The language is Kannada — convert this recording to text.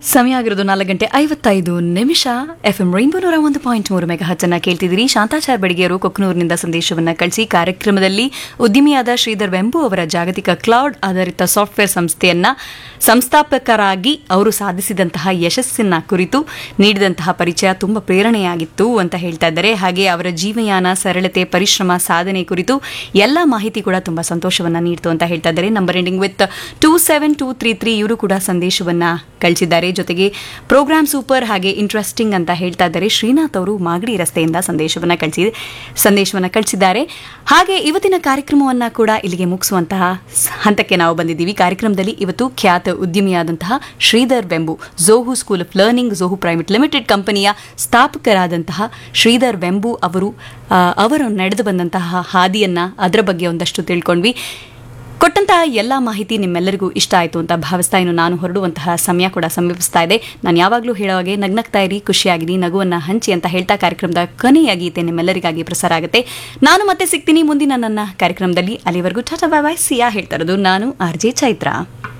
ಸಮಯ ಆಗಿರೋದು ನಾಲ್ಕು ಗಂಟೆ ಐವತ್ತೈದು ನಿಮಿಷ ಎಫ್ ಎಂ ರೈನ್ಬೋ ನೂರ ಒಂದು ಪಾಯಿಂಟ್ ಮೂರು ಮೆಗಾ ಹಚ್ಚನ್ನ ಕೇಳ್ತಿದ್ದೀರಿ ಶಾಂತಾಚಾರ್ ಬಡಿಗೆಯವರು ಕೊಕ್ಕನೂರಿನಿಂದ ಸಂದೇಶವನ್ನ ಕಳಿಸಿ ಕಾರ್ಯಕ್ರಮದಲ್ಲಿ ಉದ್ಯಮಿಯಾದ ಶ್ರೀಧರ್ ವೆಂಬು ಅವರ ಜಾಗತಿಕ ಕ್ಲೌಡ್ ಆಧಾರಿತ ಸಾಫ್ಟ್ವೇರ್ ಸಂಸ್ಥೆಯನ್ನ ಸಂಸ್ಥಾಪಕರಾಗಿ ಅವರು ಸಾಧಿಸಿದಂತಹ ಯಶಸ್ಸಿನ ಕುರಿತು ನೀಡಿದಂತಹ ಪರಿಚಯ ತುಂಬಾ ಪ್ರೇರಣೆಯಾಗಿತ್ತು ಅಂತ ಹೇಳ್ತಾ ಇದ್ದಾರೆ ಹಾಗೆ ಅವರ ಜೀವಯಾನ ಸರಳತೆ ಪರಿಶ್ರಮ ಸಾಧನೆ ಕುರಿತು ಎಲ್ಲ ಮಾಹಿತಿ ಕೂಡ ತುಂಬಾ ಸಂತೋಷವನ್ನ ನೀಡ್ತು ಅಂತ ಹೇಳ್ತಾ ಇದ್ದಾರೆ number ending with two seven two three three ಇವರು ಕೂಡ ಸಂದೇಶವನ್ನ ಕಳಿಸಿದ್ದಾರೆ ಜೊತೆಗೆ ಪ್ರೋಗ್ರಾಮ್ ಸೂಪರ್ ಹಾಗೆ ಇಂಟ್ರೆಸ್ಟಿಂಗ್ ಅಂತ ಹೇಳ್ತಾ ಇದ್ದಾರೆ ಶ್ರೀನಾಥ್ ಅವರು ಮಾಗಡಿ ರಸ್ತೆಯಿಂದ ಸಂದೇಶವನ್ನ ಕಳಿಸಿ ಸಂದೇಶವನ್ನ ಕಳಿಸಿದ್ದಾರೆ ಹಾಗೆ ಇವತ್ತಿನ ಕಾರ್ಯಕ್ರಮವನ್ನ ಕೂಡ ಇಲ್ಲಿಗೆ ಮುಗಿಸುವಂತಹ ಸ- ಹಂತಕ್ಕೆ ನಾವು ಬಂದಿದ್ದೀವಿ ಕಾರ್ಯಕ್ರಮದಲ್ಲಿ ಇವತ್ತು ಖ್ಯಾತ ಉದ್ಯಮಿಯಾದಂತಹ Sridhar Vembu Zoho school of learning Zoho private limited ಕಂಪನಿಯ ಸ್ಥಾಪಕರಾದಂತಹ ಶ್ರೀಧರ್ ವೆಂಬು ಅವರು ಆ, ಅವರು ನಡೆದು ಬಂದಂತಹ ಹಾದಿಯನ್ನ ಅದರ ಬಗ್ಗೆ ಒಂದಷ್ಟು ತಿಳ್ಕೊಂಡ್ವಿ ಕೊಟ್ಟಂತಹ ಎಲ್ಲ ಮಾಹಿತಿ ನಿಮ್ಮೆಲ್ಲರಿಗೂ ಇಷ್ಟ ಆಯಿತು ಅಂತ ಭಾವಿಸ್ತಾ ಇನ್ನು ನಾನು ಹೊರಡುವಂತಹ ಸಮಯ ಕೂಡ ಸಮೀಪಿಸ್ತಾ ಇದೆ ನಾನು ಯಾವಾಗಲೂ ಹೇಳೋ ಹಾಗೆ ನಗ್ನಗ್ತಾ ಇರಿ ಖುಷಿಯಾಗಿರಿ ನಗುವನ್ನ ಹಂಚಿ ಅಂತ ಹೇಳ್ತಾ ಕಾರ್ಯಕ್ರಮದ ಕೊನೆಯ ಗೀತೆ ನಿಮ್ಮೆಲ್ಲರಿಗಾಗಿ ಪ್ರಸಾರ ಆಗುತ್ತೆ ನಾನು ಮತ್ತೆ ಸಿಗ್ತೀನಿ ಮುಂದಿನ ನನ್ನ ಕಾರ್ಯಕ್ರಮದಲ್ಲಿ ಅಲ್ಲಿವರೆಗೂ ಟಾಟಾ ಬಾಯ್ ಬಾಯ್ ಸಿಯಾ ಹೇಳ್ತಾ ಇರೋದು ನಾನು ಆರ್ ಜೆ ಚೈತ್ರ